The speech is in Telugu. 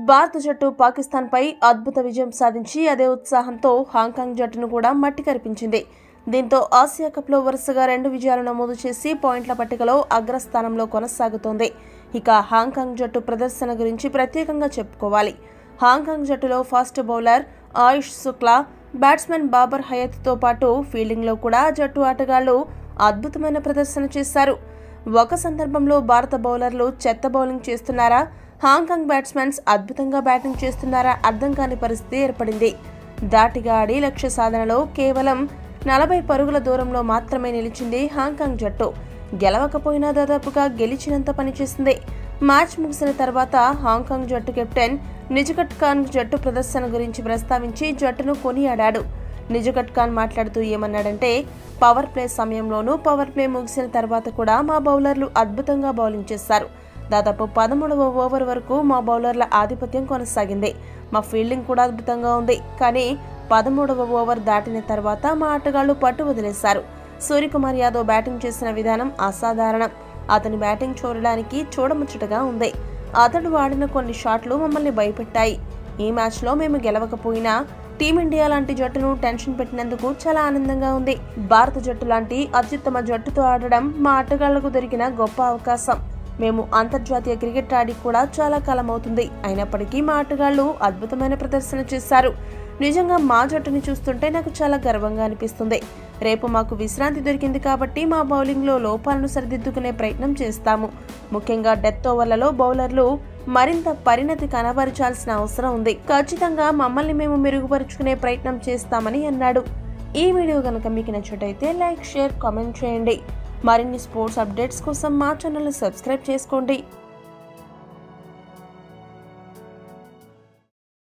భారత జట్టు పాకిస్తాన్పై అద్భుత విజయం సాధించి అదే ఉత్సాహంతో హాంకాంగ్ జట్టును కూడా మట్టి కరిపించింది దీంతో ఆసియా కప్లో వరుసగా రెండు విజయాలు నమోదు చేసి పాయింట్ల పట్టికలో అగ్రస్థానంలో కొనసాగుతోంది ఇక హాంకాంగ్ జట్టు ప్రదర్శన గురించి ప్రత్యేకంగా చెప్పుకోవాలి హాంకాంగ్ జట్టులో fast bowler Ayush Shukla batsmen Babar హయత్తో పాటు ఫీల్డింగ్లో కూడా జట్టు ఆటగాళ్లు అద్భుతమైన ప్రదర్శన చేశారు ఒక సందర్భంలో భారత బౌలర్లు చెత్త బౌలింగ్ చేస్తున్నారా హాంకాంగ్ బ్యాట్స్మెన్స్ అద్భుతంగా బ్యాటింగ్ చేస్తున్నారా అర్థం కాని పరిస్థితి ఏర్పడింది దాటిగా ఆడి లక్ష్య సాధనలో కేవలం నలభై పరుగుల దూరంలో మాత్రమే నిలిచింది హాంకాంగ్ జట్టు గెలవకపోయినా దాదాపుగా గెలిచినంత పనిచేసింది మ్యాచ్ ముగిసిన తర్వాత హాంకాంగ్ జట్టు కెప్టెన్ నిజగట్ ఖాన్ జట్టు ప్రదర్శన గురించి ప్రస్తావించి జట్టును కొనియాడాడు నిజగట్ ఖాన్ మాట్లాడుతూ ఏమన్నాడంటే పవర్ ప్లే సమయంలోనూ పవర్ ప్లే ముగిసిన తర్వాత కూడా మా బౌలర్లు అద్భుతంగా బౌలింగ్ చేశారు దాదాపు పదమూడవ ఓవర్ వరకు మా బౌలర్ల ఆధిపత్యం కొనసాగింది మా ఫీల్డింగ్ కూడా అద్భుతంగా ఉంది కానీ పదమూడవ ఓవర్ దాటిన తర్వాత మా ఆటగాళ్లు పట్టు వదిలేశారు సూర్యకుమార్ యాదవ్ బ్యాటింగ్ చేసిన విధానం అసాధారణం అతని బ్యాటింగ్ చూడడానికి చూడముచ్చటగా ఉంది అతడు ఆడిన కొన్ని షాట్లు మమ్మల్ని భయపెట్టాయి ఈ మ్యాచ్లో మేము గెలవకపోయినా టీమిండియా లాంటి జట్టును టెన్షన్ పెట్టినందుకు చాలా ఆనందంగా ఉంది భారత జట్టు లాంటి అత్యుత్తమ జట్టుతో ఆడడం మా ఆటగాళ్లకు దొరికిన గొప్ప అవకాశం మేము అంతర్జాతీయ క్రికెట్ ఆడి కూడా చాలా కాలం అవుతుంది అయినప్పటికీ మా ఆటగాళ్లు అద్భుతమైన ప్రదర్శన చేశారు నిజంగా మా జట్టుని చూస్తుంటే నాకు చాలా గర్వంగా అనిపిస్తుంది రేపు మాకు విశ్రాంతి దొరికింది కాబట్టి మా బౌలింగ్లో లోపాలను సరిదిద్దుకునే ప్రయత్నం చేస్తాము ముఖ్యంగా డెత్ ఓవర్లలో బౌలర్లు మరింత పరిణతి కనబరచాల్సిన అవసరం ఉంది ఖచ్చితంగా మమ్మల్ని మేము మెరుగుపరుచుకునే ప్రయత్నం చేస్తామని అన్నాడు ఈ వీడియో కనుక మీకు నచ్చటైతే లైక్ షేర్ కామెంట్ చేయండి మరిన్ని స్పోర్ట్స్ అప్డేట్స్ కోసం మా ఛానల్ని సబ్స్క్రైబ్ చేసుకోండి